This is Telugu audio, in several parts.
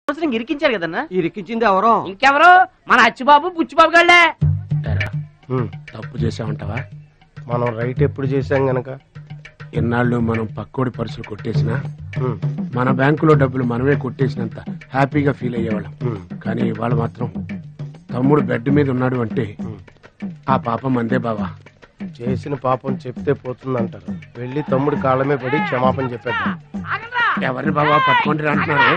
సంవత్సరం ఇరికించారు కదన్నా ఇరికించింది ఎవరో ఇంకెవరు మన అచ్చిబాబు బుచ్చిబాబు గళ్ళే తప్పు చేసామంటావా మనం రైట్ ఎప్పుడు చేసాం గనక ఎన్నాళ్ళు మనం పక్కోడి పర్సులు కొట్టేసినా మన బ్యాంకులో డబ్బులు మనమే కొట్టేసినంత హ్యాపీగా ఫీల్ అయ్యేవాళ్ళం కానీ ఇవాళ మాత్రం తమ్ముడు బెడ్ మీద ఉన్నాడు అంటే ఆ పాపం అందే బావా చేసిన పాపం చెప్తే పోతుందంటారు వెళ్ళి తమ్ముడి కాళ్ళమే పడి క్షమాపణ చెప్పేద్దాం ఎవరిని బావా పట్టుకుంటారు అంటున్నారు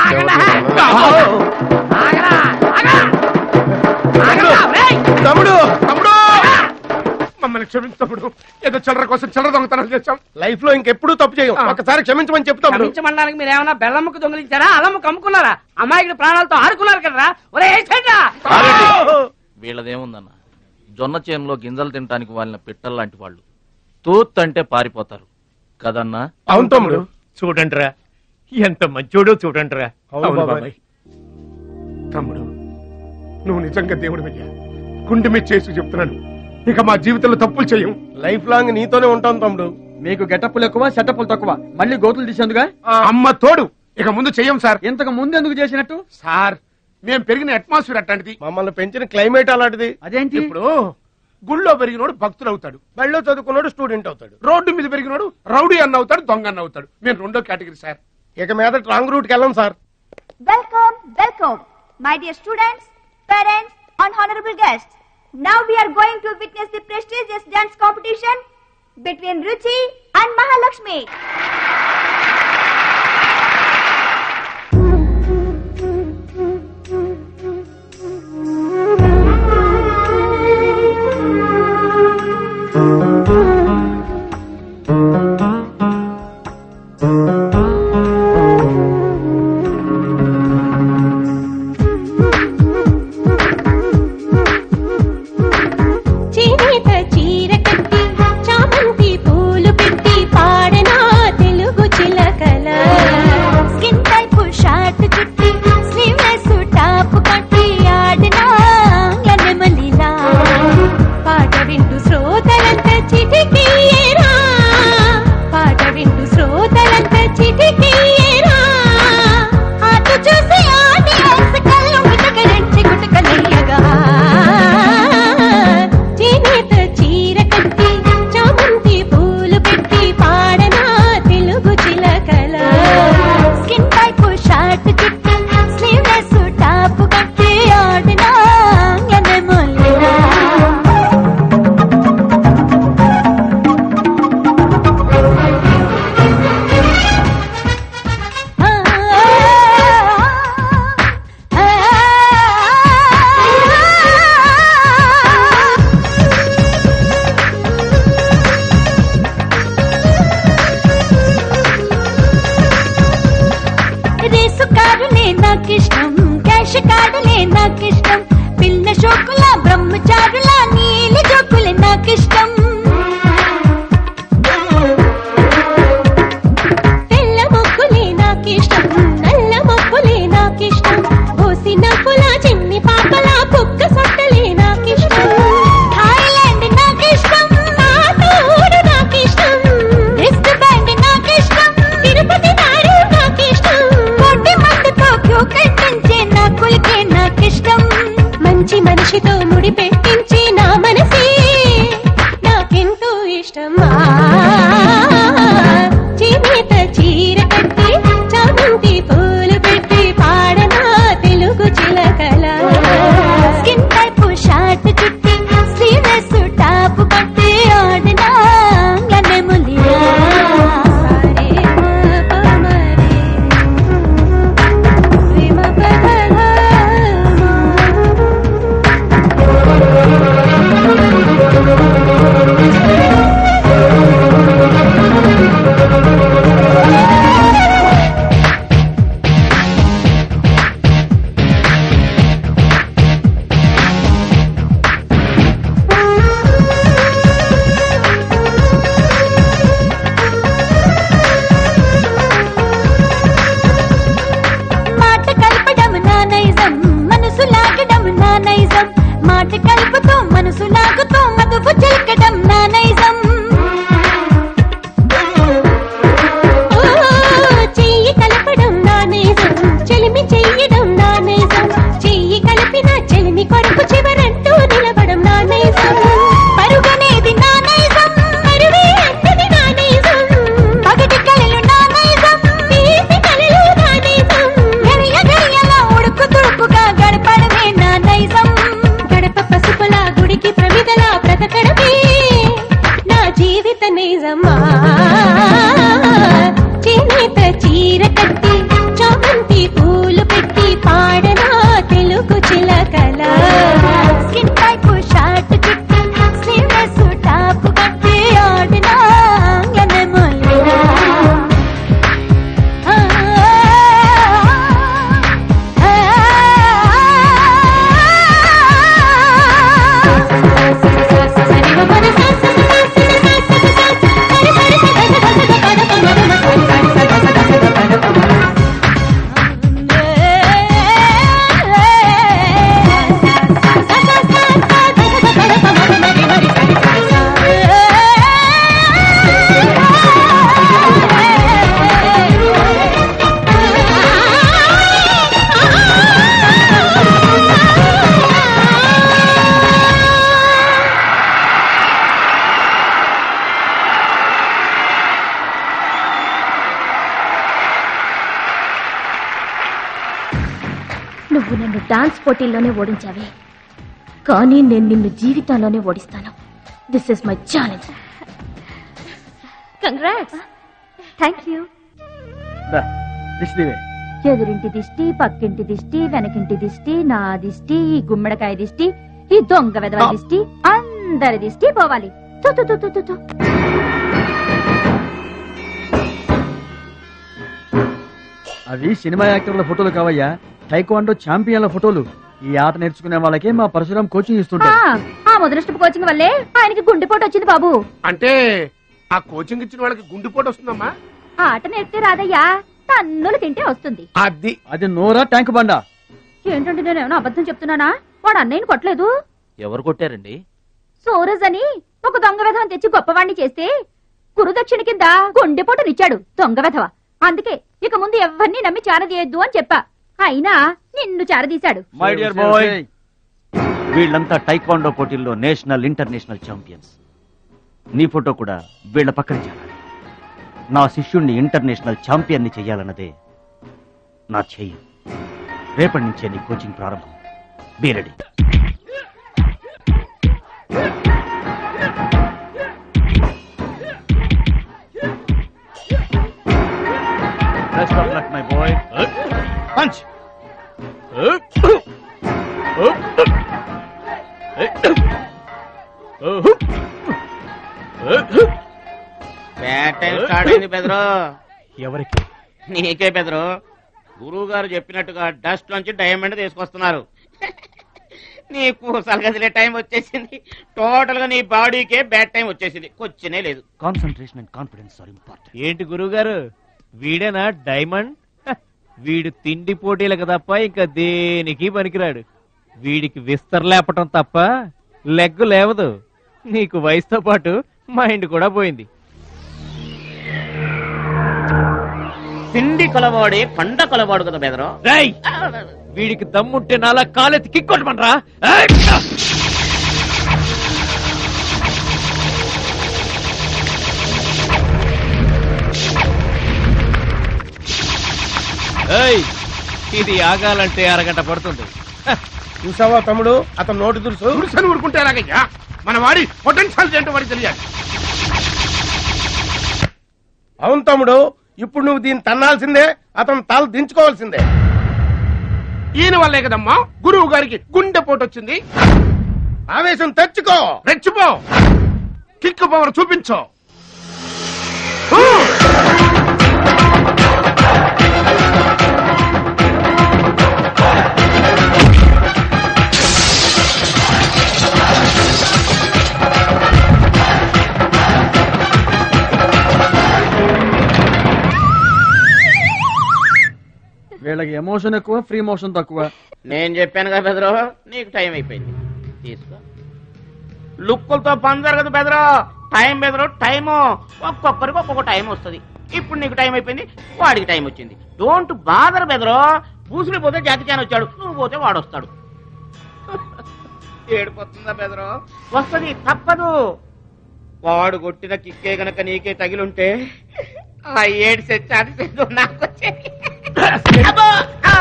తమ్ముడు తమ్ముడు మమ్మల్ని క్షమించు తమ్ముడు ఏదో చిల్లర కోసం చిల్లర దొంగతనం చేశాం లైఫ్ లో ఇంకెప్పుడు తప్పు చేయం ఒకసారి క్షమించమని చెప్తాం క్షమించమనడానికి మీరు ఏమన్నా బెల్లమ్మకు దొంగిలించారా అల్లమ్మకు అమ్ముకున్నారా అమ్మాయికి ప్రాణాలతో ఆడుకున్నారు కదరా ఒరే ఏడ్చండ్రా. వీళ్ళదేముందన్న జొన్న చేనులో గింజలు తినడానికి వాళ్ళ పిట్టల్లాంటి వాళ్ళు తూత్ అంటే పారిపోతారు కదన్నా అవును తమ్ముడు చూడండిరా ఎంత మంచోడో చూడండిరా అవును అవును బాబాయ్ బాబాయ్ తమ్ముడు నువ్వు నిజంగా దేవుడు అయ్యా గుండె మీద చేసి చెప్తున్నాను ఇక మా జీవితంలో తప్పులు చేయం లైఫ్ లాంగ్ నీతోనే ఉంటాం తమ్ముడు మీకు గెటప్పులు ఎక్కువ సెటప్పులు తక్కువ మళ్ళీ గోతులు తీసేందుగా అమ్మ తోడు ఇక ముందు చెయ్యం సార్ ఇంతకు ముందు ఎందుకు చేసినట్టు సార్ మేము పెరిగిన అట్మాస్ఫియర్ అట్లాంటిది మమ్మల్ని పెంచిన క్లైమేట్ అలాంటిది అదేంటి ఇప్పుడు గుళ్ళో పెరిగినోడు భక్తుడు అవుతాడు బళ్ళో చదువుకున్నాడు స్టూడెంట్ అవుతాడు రోడ్డు మీద పెరిగినోడు రౌడీ అన్న అవుతాడు దొంగ అన్న అవుతాడు మేము రెండో కేటగిరీ సార్ ఇక మీద రాంగ్ రూట్ కి వెళ్ళం sir Welcome, welcome, my dear students, parents, and honorable guests. Now we are going to witness the prestigious dance competition between Ruchi and Mahalakshmi. చేనేత చీర కట్టి చామంతి పూలు పెట్టి పాడనా తెలుగు చిలకల స్కిన్ టైప్ షార్ట్ చుట్టి స్లీవ్లెస్ టాప్ కట్టి ఆడనా ఎనమలిలా పాట వింటూ శ్రోతలంత చిటికేరా పాట వింటూ శ్రోతలంత చిటికేరా అటు చూసి ఆడియన్స్ కళ్ళు మిటకరించి గుటకలయ్యగా చేనేత చీర కట్టి చామంతి పూలు పెట్టి పాడనా తెలుగు చిలకల స్కిన్ టైప్ షార్ట్ చుట్టి స్లీవ్లెస్ టాప్ కట్టి ఆడినా ఎనమొల్లినా రేసు కారులే నాకిష్టం క్యాష్ కార్డులే నాకిష్టం పిల్ల షోకుల బ్రహ్మచారుల నీలి జోకులే నాకిష్టం తెల్ల మొక్కులే నాకిష్టం నల్ల మొక్కులే నాకిష్టం పోసిన పుల చిన్ని పాపల కుక్క సొట్టలే నాకిష్టం థాయిలాండ్ నాకిష్టం నా తోడు నాకిష్టం రిస్ట్ బ్యాండ్ నాకిష్టం తిరుపతి నాడు నాకిష్టం కోటి మందితో క్యూ కట్టించే నా కులికే నాకిష్టం మంచి మనిషితో ముడి పెట్టించి నా మనసే నాకెంతో ఇష్టం ఆ, చేనేత చీర కట్టి చామంతి పూలు పెట్టి పాడనా తెలుగు చిలకల స్కిన్ టైప్ షార్ట్ చుట్టి స్లీవ్లెస్ టాప్ కట్టి ఆడనా గన్నెములియా సారే మా పమరే ప్రేమ పదలా చేయడం నా నైజం చెయ్యి కలిపిన చెలిమి కొరకు చివరంటూ నిలబడం నా నైజం పరుగనేది నా నైజం పరువే అంటది నా నైజం పగటి కలలు నా నైజం తీపి కలలు నా నైజం గడియ గడియలా ఉడుకు తుడుపుగా గడపడమే నా నైజం గడప పసుపుల గుడికి ప్రమిదలా బ్రతకడమే నా జీవిత నైజమా చేనేత చీర కట్టి చామంతి పూలు పెట్టి పాడనా తెలుగు చిలకల స్కిన్ టైప్ షర్ట్ చుట్టి స్లీవ్లెస్ టాప్ కట్టి ఆడినా ఎనమోలినా ఆ నువ్వు నన్ను డాన్స్ పోటీల్లోనే ఓడించావే కానీ నేను నిన్ను జీవితంలోనే ఓడిస్తాను this is my challenge congrats thank you దిష్టివే ఎదురింటి దిష్టి పక్కింటి దిష్టి వెనకింటి దిష్టి నా దిష్టి ఈ గుమ్మడికాయ దిష్టి ఈ దొంగ వెదవ దిష్టి అందరి దిష్టి పోవాలి తు, తు, తు, తు, తు, తు. అవి సినిమా యాక్టర్ల ఫోటోలు కావయ్యా టైక్వాండో ఛాంపియన్ల ఫోటోలు ఈ ఆట నేర్చుకునే వాళ్ళకి మా పరశురాం కోచింగ్ ఆ, ఇస్తుంటారు ఆ మొదలష్టపు కోచింగ్ వల్లే ఆయనకి గుండెపోటు వచ్చింది బాబు అంటే ఆ కోచింగ్ ఇచ్చిన వాళ్ళకి గుండెపోటు వస్తుందమ్మా ఆ ఆట నేర్పితే రాదయ్యా తన్నులు తింటే వస్తుంది అది అది నోరా ట్యాంక్ బండా ఏంటంటే నేను ఏమైనా అబద్ధం చెప్తున్నానా వాడు అన్నయ్యని కొట్టలేదు ఎవరు కొట్టారండి సూరజ్ అని ఒక దొంగ వెధవం తెచ్చి గొప్పవాణ్ణి చేస్తే గురుదక్షిణ కింద గుండెపోటునిచ్చాడు దొంగ వెధవ అందుకే ఇక ముందు ఎవరిని నమ్మి చారదీయొద్దు అని చెప్పా అయినా నిన్ను చారదీశాడు మై డియర్ బాయ్ వీళ్ళంతా టైక్వాండో పోటీల్లో నేషనల్ ఇంటర్నేషనల్ ఛాంపియన్స్ నీ ఫోటో కూడా వీళ్ళ పక్కన చేరాలి నా శిష్యుణ్ణి ఇంటర్నేషనల్ ఛాంపియన్ని చెయ్యాలన్నదే నా చెయ్యి రేపటి నుంచే నీ కోచింగ్ ప్రారంభం be ready best of luck my boy punch bad time start అయింది బెదరు ఎవరికి నీకే బెదరు గురువు గారు చెప్పినట్టుగా డస్ట్ నుంచి డైమండ్ తీసుకొస్తున్నారు నీకు సలగదిలే టైం వచ్చేసింది టోటల్ గా నీ బాడీకే బ్యాడ్ టైం వచ్చేసింది కొచ్చినే లేదు concentration and confidence are important ఏంటి గురువుగారు వీడేనా డైమండ్ హ, వీడు తిండి పోటీలకు తప్ప ఇంకా దేనికి పనికిరాడు వీడికి విస్తర లేపటం తప్ప లెగ్గు లేవదు నీకు వయసుతో పాటు మైండ్ కూడా పోయింది పిండి కొలవాడే పండ కొలవాడు కదా బెదరు రేయ్! వీడికి దమ్ముంటే నాలా కాలెత్తి కిక్కొట్టమనరా ఏయ్ ఇది ఆగాలంటే అరగంట పడుతుంది హ, చూసావా తమ్ముడు అతను నోటి దురుసు పురుషుని ఊరుకుంటే ఎలాగయ్యా మన వాడి పొటెన్షియల్ ఏంటో వాడికి తెలియాలి అవును తమ్ముడు ఇప్పుడు నువ్వు దీన్ని తన్నాల్సిందే అతను తల దించుకోవాల్సిందే ఈయన వల్లే కదమ్మా గురువు గారికి గుండెపోటు వచ్చింది ఆవేశం తెచ్చుకో రెచ్చిపో కిక్ పవర్ చూపించో వీళ్ళకి ఎమోషన్ ఎక్కువ ఫ్రీ మోషన్ తక్కువ నేను చెప్పాను కదా బెదరు నీకు టైం అయిపోయింది తీసుకో లుక్కులతో పని జరగదు బెదరు టైం బెదరు టైము ఒక్కొక్కరికి ఒక్కొక్క టైం వస్తుంది ఇప్పుడు నీకు టైం అయిపోయింది వాడికి టైం వచ్చింది డోంట్ బాదర్ బెదరు పూసులు పోతే జాతి చాన్ వచ్చాడు నువ్వు పోతే వాడొస్తాడు ఏడిపోతుందా బెదరు వస్తుంది తప్పదు వాడు కొట్టిన కిక్కే గనక నీకే తగిలుంటే ఆ ఏడు సెచ్చాది సెచ్చు నాకు వచ్చేది. అబ్బో! ఆ!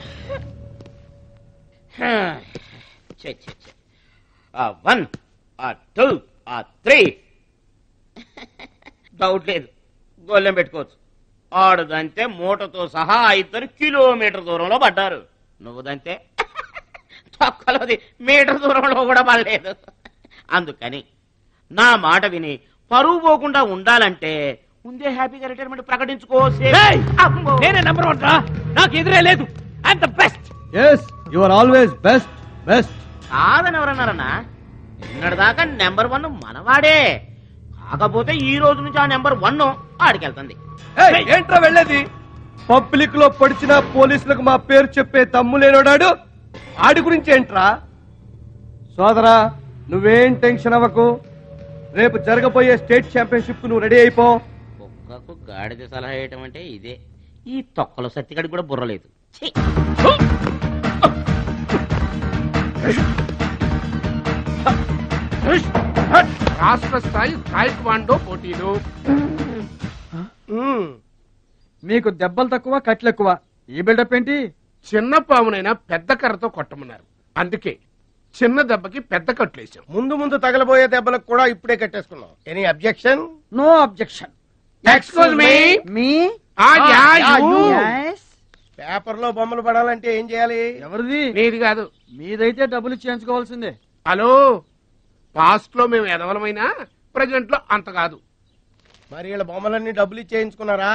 హా. ఛే, ఛే, ఛే. ఆ వన్ ఆ టూ ఆ త్రీ డౌట్ లేదు గోళ్ళెం పెట్టుకోవచ్చు ఆడుదంతే మూటతో సహా ఆ ఇద్దరు కిలోమీటర్ దూరంలో పడ్డారు నువ్వుదంతే తొక్కలోది మీటర్ దూరంలో కూడా పడలేదు అందుకని నా మాట విని పరువు పోకుండా ఉండాలంటే ముందే హ్యాపీగా రిటైర్మెంట్ ప్రకటించుకో ఏయ్! నేనే నంబర్ వన్ రా నాకు ఎదురే లేదు and the best as you are always best best కాదని ఎవరన్నారన్నా నిన్నటిదాకా నెంబర్ వన్ మనవాడే కాకపోతే ఈ రోజు నుంచి ఆ నెంబర్ వన్ ఆడికెళ్తుంది ఏంట్రా వెళ్ళేది పబ్లిక్ లో పడిచిన పోలీసులకు మా పేరు చెప్పే తమ్ము లేనోడాడు ఆడి గురించి ఏంట్రా సోదరా నువ్వేం టెన్షన్ అవ్వకు రేపు జరగబోయే స్టేట్ ఛాంపియన్షిప్ నువ్వు రెడీ అయిపో కుక్కకు గాడిద సలహా వేయటం అంటే ఇదే ఈ తొక్కలో సత్తిగడికి కూడా బుర్రలేదు ఛీ! రాష్ట్ర స్థాయి తాయిక్వాండో పోటీలు మీకు దెబ్బలు తక్కువ కట్లు ఎక్కువ ఈ బిల్డప్ ఏంటి చిన్న పామునైనా పెద్ద కర్రతో కొట్టమన్నారు అందుకే చిన్న దెబ్బకి పెద్ద కట్లేసాం ముందు ముందు తగలబోయే దెబ్బలకు కూడా ఇప్పుడే కట్టేసుకున్నాం any objection no objection excuse me మీ పేపర్ లో బొమ్మలు పడాలంటే ఏం చేయాలి ఎవరిది నీది కాదు మీదైతే డబ్బులు చేయించుకోవాల్సిందే హలో పాస్ట్ లో మేము ఎదవలమైనా ప్రజెంట్ లో అంత కాదు మరి వీళ్ళ బొమ్మలన్నీ డబ్బులు ఇచ్చేయించుకున్నారా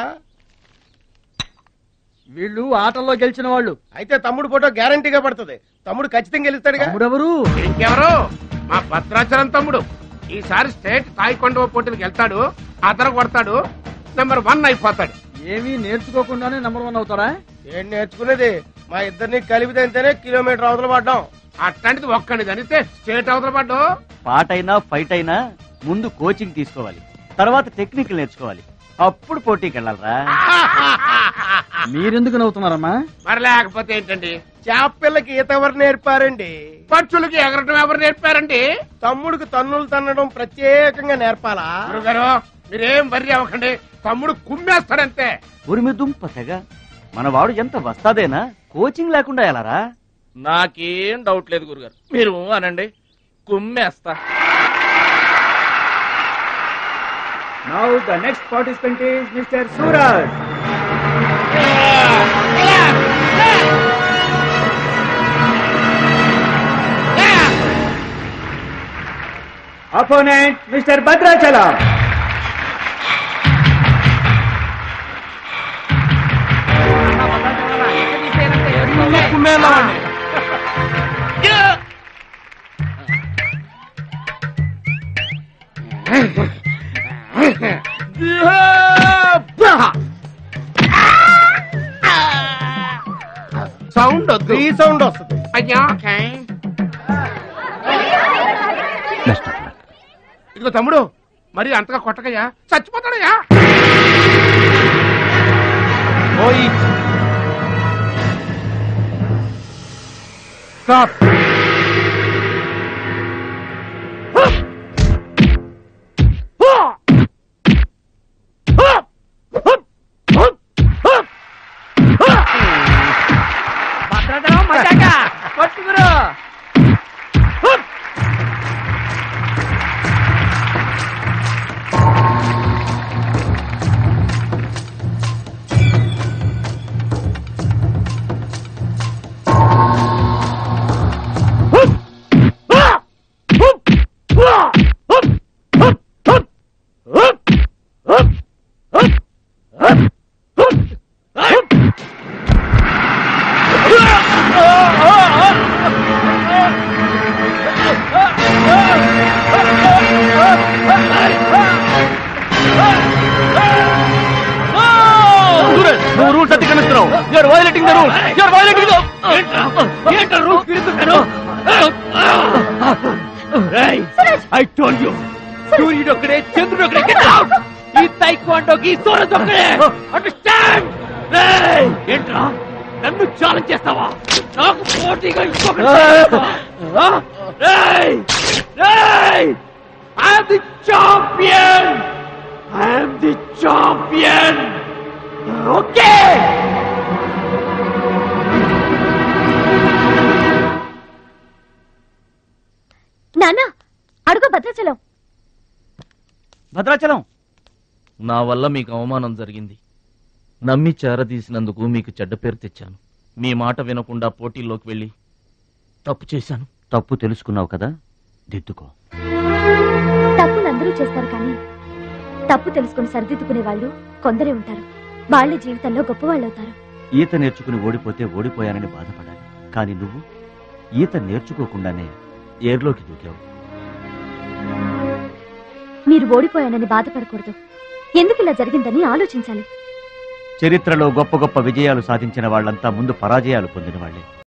వీళ్ళు ఆటల్లో గెలిచిన వాళ్ళు అయితే తమ్ముడు ఫోటో గ్యారంటీగా పడుతుంది తమ్ముడు ఖచ్చితంగా గెలుస్తాడుగా తమ్ముడెవరు ఇంకెవరు మా భద్రాచలం తమ్ముడు ఈసారి స్టేట్ తాయికొండ పోటీలకు వెళ్తాడు అతను కొడతాడు నెంబర్ వన్ అయిపోతాడు ఏమీ నేర్చుకోకుండానే నంబర్ వన్ అవుతారా ఏం నేర్చుకునేది మా ఇద్దరిని కలిపితేనే కిలోమీటర్ అవతల పడ్డాం అట్లాంటిది ఒక్కడి దనితే స్టేట్ అవతల పడ్డు పాట అయినా ఫైట్ అయినా ముందు కోచింగ్ తీసుకోవాలి తర్వాత టెక్నిక్ నేర్చుకోవాలి అప్పుడు పోటీకి వెళ్ళాలరా మీరెందుకు నవ్వుతున్నారమ్మా మరి లేకపోతే ఏంటండి చేప పిల్లకి ఈత ఎవరు నేర్పారండి పక్షులకి ఎగరటం ఎవరు నేర్పారండి తమ్ముడికి తన్నులు తన్నడం ప్రత్యేకంగా నేర్పాలా గురుగారు మీరేం వర్రి అవ్వకండి తమ్ముడు కుమ్మేస్తాడంతే ఉరిమి దుంప తెగ మన వాడు ఎంత వస్తాదేనా కోచింగ్ లేకుండా ఎలారా నాకేం డౌట్ లేదు గురుగారు మీరు అనండి కుమ్మేస్తా now the next participant is mister Suraj opponent mister Bhadrachalam sound వద్దు ఈ సౌండ్ వస్తుంది అయ్యా ఇదిగో తమ్ముడు మరి అంతగా కొట్టకయ్యా చచ్చిపోతాడయ్యా స్టాప్ భద్రాచలం మజాక కొట్టుకురు నువ్వు రూల్స్ అతిక్రమిస్తున్నావు you're violating the rule you're violating I told you సూర్యుడు ఒక్కడే చంద్రుడు ఒక్కడే Get out! ఈ తైక్వాండోకి సూరజ్ ఒక్కడే అండర్స్టాండ్ ఏంట్రా నన్ను ఛాలెంజ్ చేస్తావా నాకు పోటీగా I'm the champion I'm the champion okay నాన్న అడుగు భద్రాచలం భద్రాచలం నా వల్ల మీకు అవమానం జరిగింది నమ్మి చేరదీసినందుకు మీకు చెడ్డ పేరు తెచ్చాను మీ మాట వినకుండా పోటీల్లోకి వెళ్ళి తప్పు చేశాను తప్పు తెలుసుకున్నావు కదా దిద్దుకో తప్పులు అందరూ చేస్తారు కానీ తప్పు తెలుసుకుని సరిదిద్దుకునే వాళ్ళు కొందరే ఉంటారు వాళ్ళ జీవితంలో గొప్పవాళ్ళు అవుతారు ఈత నేర్చుకుని ఓడిపోతే ఓడిపోయానని బాధపడాలి కానీ నువ్వు ఈత నేర్చుకోకుండానే ఏర్లోకి దూకావు మీరు ఓడిపోయానని బాధపడకూడదు ఎందుకు ఇలా జరిగిందని ఆలోచించాలి చరిత్రలో గొప్ప గొప్ప విజయాలు సాధించిన వాళ్ళంతా ముందు పరాజయాలు పొందిన వాళ్ళే